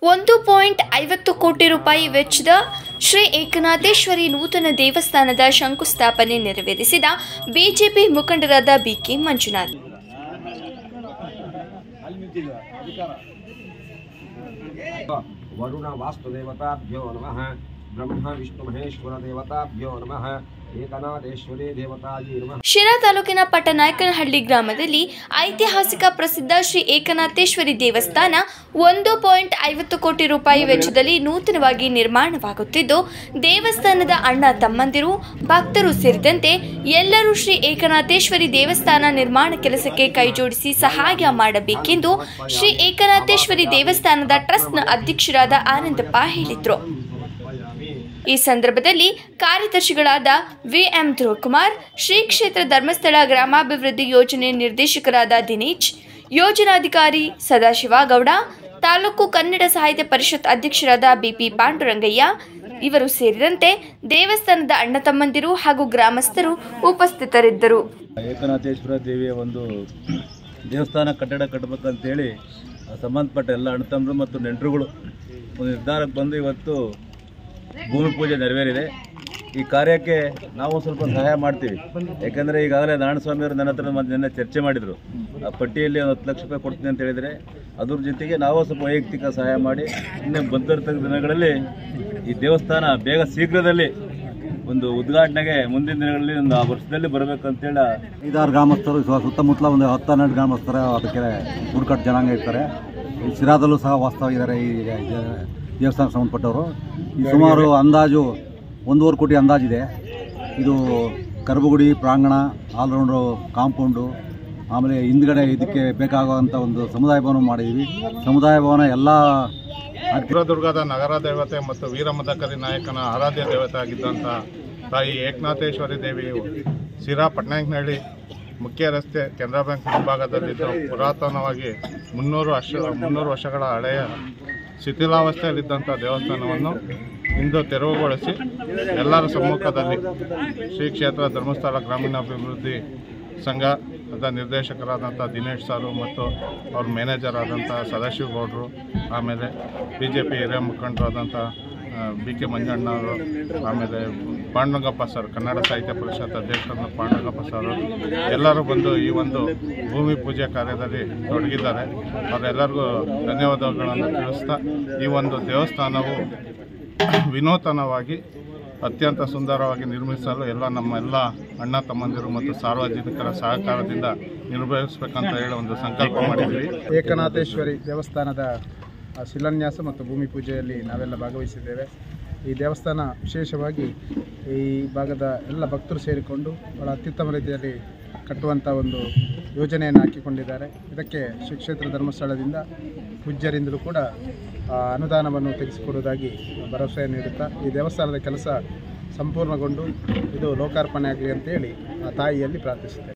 ಒಂದು ಪಾಯಿಂಟ್ ಐವತ್ತು ಕೋಟಿ ರೂಪಾಯಿ ವೆಚ್ಚದ ಶ್ರೀ ಏಕನಾಥೇಶ್ವರಿ ನೂತನ ದೇವಸ್ಥಾನದ ಶಂಕುಸ್ಥಾಪನೆ ನೆರವೇರಿಸಿದ ಬಿಜೆಪಿ ಮುಖಂಡರಾದ ಬಿಕೆ ಮಂಜುನಾಥ್ वरुण वास्तुदेवताभ्यो नमः ब्रह्म विष्णुमहेश्वर देवताभ्यो नमः ಏಕನಾಥೇಶ್ವರಿ ದೇವತಾಜಿ ನಮಃ ಶಿರಾ ತಾಲೂಕಿನ ಪಟ್ಟನಾಯಕನಹಳ್ಳಿ ಗ್ರಾಮದಲ್ಲಿ ಐತಿಹಾಸಿಕ ಪ್ರಸಿದ್ಧ ಶ್ರೀ ಏಕನಾಥೇಶ್ವರಿ ದೇವಸ್ಥಾನ ಒಂದು ಪಾಯಿಂಟ್ ಐವತ್ತು ಕೋಟಿ ರೂಪಾಯಿ ವೆಚ್ಚದಲ್ಲಿ ನೂತನವಾಗಿ ನಿರ್ಮಾಣವಾಗುತ್ತಿದ್ದು ದೇವಸ್ಥಾನದ ಅಣ್ಣ ತಮ್ಮಂದಿರು ಭಕ್ತರು ಸೇರಿದಂತೆ ಎಲ್ಲರೂ ಶ್ರೀ ಏಕನಾಥೇಶ್ವರಿ ದೇವಸ್ಥಾನ ನಿರ್ಮಾಣ ಕೆಲಸಕ್ಕೆ ಕೈಜೋಡಿಸಿ ಸಹಾಯ ಮಾಡಬೇಕೆಂದು ಶ್ರೀ ಏಕನಾಥೇಶ್ವರಿ ದೇವಸ್ಥಾನದ ಟ್ರಸ್ಟ್ನ ಅಧ್ಯಕ್ಷರಾದ ಆನಂದಪ್ಪ ಹೇಳಿದರು ಈ ಸಂದರ್ಭದಲ್ಲಿ ಕಾರ್ಯದರ್ಶಿಗಳಾದ ವಿಎಂ ಧ್ರುವಕುಮಾರ್ ಶ್ರೀ ಕ್ಷೇತ್ರ ಧರ್ಮಸ್ಥಳ ಗ್ರಾಮಾಭಿವೃದ್ಧಿ ಯೋಜನೆ ನಿರ್ದೇಶಕರಾದ ದಿನೇಶ್ ಯೋಜನಾಧಿಕಾರಿ ಸದಾಶಿವಗೌಡ ತಾಲೂಕು ಕನ್ನಡ ಸಾಹಿತ್ಯ ಪರಿಷತ್ ಅಧ್ಯಕ್ಷರಾದ ಬಿಪಿ ಪಾಂಡುರಂಗಯ್ಯ ಇವರು ಸೇರಿದಂತೆ ದೇವಸ್ಥಾನದ ಅಣ್ಣ ತಮ್ಮಂದಿರು ಹಾಗೂ ಗ್ರಾಮಸ್ಥರು ಉಪಸ್ಥಿತರಿದ್ದರು ಏಕನಾಥೇಶ್ವರ ದೇವಿಯ ಒಂದು ದೇವಸ್ಥಾನ ಕಟ್ಟಡ ಕಟ್ಟಬೇಕಂತೇಳಿ ಸಂಬಂಧಪಟ್ಟ ಎಲ್ಲ ಅಣ್ಣತಮ್ಮರು ಮತ್ತು ನೆಂಟರುಗಳು ಒಂದು ನಿರ್ಧಾರಕ್ಕೆ ಬಂದು ಇವತ್ತು ಭೂಮಿ ಪೂಜೆ ನೆರವೇರಿದೆ ಈ ಕಾರ್ಯಕ್ಕೆ ನಾವು ಸ್ವಲ್ಪ ಸಹಾಯ ಮಾಡ್ತೀವಿ ಯಾಕಂದರೆ ಈಗಾಗಲೇ ನಾರಾಯಣಸ್ವಾಮಿಯವರು ನನ್ನ ಹತ್ರ ಮತ್ತೆ ನಿನ್ನೆ ಚರ್ಚೆ ಮಾಡಿದರು ಆ ಪಟ್ಟಿಯಲ್ಲಿ ಒಂದು ಹತ್ತು ಲಕ್ಷ ರೂಪಾಯಿ ಕೊಡ್ತೀನಿ ಅಂತ ಹೇಳಿದರೆ ಅದ್ರ ಜೊತೆಗೆ ನಾವು ಸ್ವಲ್ಪ ವೈಯಕ್ತಿಕ ಸಹಾಯ ಮಾಡಿ ಇನ್ನೇ ಬಂದಿರತಕ್ಕ ದಿನಗಳಲ್ಲಿ ಈ ದೇವಸ್ಥಾನ ಬೇಗ ಶೀಘ್ರದಲ್ಲಿ ಒಂದು ಉದ್ಘಾಟನೆಗೆ ಮುಂದಿನ ದಿನಗಳಲ್ಲಿ ಒಂದು ಆ ವರ್ಷದಲ್ಲಿ ಬರಬೇಕಂತೇಳಿ ಐದಾರು ಗ್ರಾಮಸ್ಥರು ಸು- ಸುತ್ತಮುತ್ತಲ ಒಂದು ಹತ್ತು ಹನ್ನೆರಡು ಗ್ರಾಮಸ್ಥರ ಅದಕ್ಕೆ ಬುಡಕಟ್ಟು ಜನಾಂಗ ಇರ್ತಾರೆ ಈ ಶಿರಾದಲ್ಲೂ ಸಹ ವಾಸ್ತವಾಗಿದ್ದಾರೆ ಈ ದೇ- ದೇವಸ್ಥಾನಕ್ಕೆ ಸಂಬಂಧಪಟ್ಟವರು ಈ ಸುಮಾರು ಅಂದಾಜು ಒಂದೂವರೆ ಕೋಟಿ ಅಂದಾಜಿದೆ ಇದು ಗರ್ಭಗುಡಿ ಪ್ರಾಂಗಣ ಆಲ್ರೌಂಡು ಕಾಂಪೌಂಡು ಆಮೇಲೆ ಹಿಂದ್ಗಡೆ ಇದಕ್ಕೆ ಬೇಕಾಗುವಂಥ ಒಂದು ಸಮುದಾಯ ಭವನ ಮಾಡಿದ್ದೀವಿ ಸಮುದಾಯ ಭವನ ಎಲ್ಲ ಚಿತ್ರದುರ್ಗದ ನಗರ ದೇವತೆ ಮತ್ತು ವೀರಮದಕರಿ ನಾಯಕನ ಆರಾಧ್ಯ ದೇವತೆ ಆಗಿದ್ದಂಥ ತಾಯಿ ಏಕನಾಥೇಶ್ವರಿ ದೇವಿಯು ಸಿರಾ ಪಟ್ನಾಯಕನಹಳ್ಳಿ ಮುಖ್ಯ ರಸ್ತೆ ಕೆನರಾ ಬ್ಯಾಂಕ್ ಮುಂಭಾಗದಲ್ಲಿದ್ದು ಪುರಾತನವಾಗಿ ಮುನ್ನೂರು ವರ್ಷ ಮುನ್ನೂರು ವರ್ಷಗಳ ಹಳೆಯ ಶಿಥಿಲಾವಸ್ಥೆಯಲ್ಲಿದ್ದಂಥ ದೇವಸ್ಥಾನವನ್ನು ಇಂದು ತೆರವುಗೊಳಿಸಿ ಎಲ್ಲರ ಸಮ್ಮುಖದಲ್ಲಿ ಶ್ರೀ ಕ್ಷೇತ್ರ ಧರ್ಮಸ್ಥಳ ಗ್ರಾಮೀಣಾಭಿವೃದ್ಧಿ ಸಂಘದ ನಿರ್ದೇಶಕರಾದಂಥ ದಿನೇಶ್ ಸಾರು ಮತ್ತು ಅವ್ರ ಮ್ಯಾನೇಜರ್ ಆದಂಥ ಸದಾಶಿವ ಗೌಡರು ಆಮೇಲೆ ಬಿ ಜೆ ಪಿ ಹಿರಿಯ ಮುಖಂಡರಾದಂಥ ಬಿ ಕೆ ಮಂಜಣ್ಣ ಅವರು ಆಮೇಲೆ ಪಾಂಡುರಂಗಪ್ಪ ಸರ್ ಕನ್ನಡ ಸಾಹಿತ್ಯ ಪರಿಷತ್ ಅಧ್ಯಕ್ಷರಾದ ಪಾಂಡುರಂಗಪ್ಪ ಸರ್ ಎಲ್ಲರೂ ಬಂದು ಈ ಒಂದು ಭೂಮಿ ಪೂಜೆ ಕಾರ್ಯದಲ್ಲಿ ತೊಡಗಿದ್ದಾರೆ ಅವರೆಲ್ಲರಿಗೂ ಧನ್ಯವಾದಗಳನ್ನು ತಿಳಿಸ್ತಾ ಈ ಒಂದು ದೇವಸ್ಥಾನವು ವಿನೂತನವಾಗಿ ಅತ್ಯಂತ ಸುಂದರವಾಗಿ ನಿರ್ಮಿಸಲು ಎಲ್ಲ ನಮ್ಮ ಎಲ್ಲ ಅಣ್ಣ ತಮ್ಮಂದಿರು ಮತ್ತು ಸಾರ್ವಜನಿಕರ ಸಹಕಾರದಿಂದ ನಿರ್ವಹಿಸಬೇಕಂತ ಹೇಳಿ ಒಂದು ಸಂಕಲ್ಪ ಮಾಡಿದ್ವಿ ಏಕನಾಥೇಶ್ವರಿ ದೇವಸ್ಥಾನದ ಆ, ಶಿಲಾನ್ಯಾಸ ಮತ್ತು ಭೂಮಿ ಪೂಜೆಯಲ್ಲಿ ನಾವೆಲ್ಲ ಭಾಗವಹಿಸಿದ್ದೇವೆ ಈ ದೇವಸ್ಥಾನ ವಿಶೇಷವಾಗಿ ಈ ಭಾಗದ ಎಲ್ಲ ಭಕ್ತರು ಸೇರಿಕೊಂಡು ಬಹಳ ಅತ್ಯುತ್ತಮ ರೀತಿಯಲ್ಲಿ ಕಟ್ಟುವಂಥ ಒಂದು ಯೋಜನೆಯನ್ನು ಹಾಕಿಕೊಂಡಿದ್ದಾರೆ ಇದಕ್ಕೆ ಶ್ರೀ ಕ್ಷೇತ್ರ ಧರ್ಮಸ್ಥಳದಿಂದ ಪೂಜ್ಯರಿಂದಲೂ ಕೂಡ ಆ, ಅನುದಾನವನ್ನು ತೆಗೆಸಿಕೊಡುವುದಾಗಿ ಭರವಸೆ ನೀಡುತ್ತಾ ಈ ದೇವಸ್ಥಾನದ ಕೆಲಸ ಸಂಪೂರ್ಣಗೊಂಡು ಇದು ಲೋಕಾರ್ಪಣೆ ಆಗಲಿ ಅಂತೇಳಿ ಆ ತಾಯಿಯಲ್ಲಿ ಪ್ರಾರ್ಥಿಸುತ್ತೇವೆ